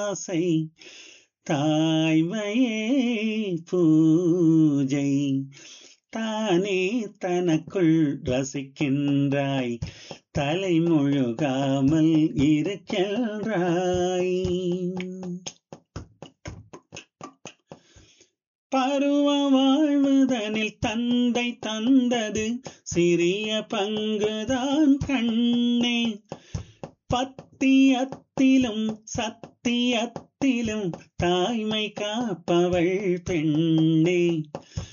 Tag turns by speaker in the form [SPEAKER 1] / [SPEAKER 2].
[SPEAKER 1] ஆசை தாய்மையே பூஜை தானே தனக்குள் ரசிக்கின்றாய் தலைமுழுகாமல் இருக்கின்றாய் பருவ வாழ்வுதனில் தந்தை தந்தது சிறிய பங்குதான் கண்ணே பத்தியத்திலும் சத்தியத்திலும் தாய்மை காப்பவள் பெண்ணே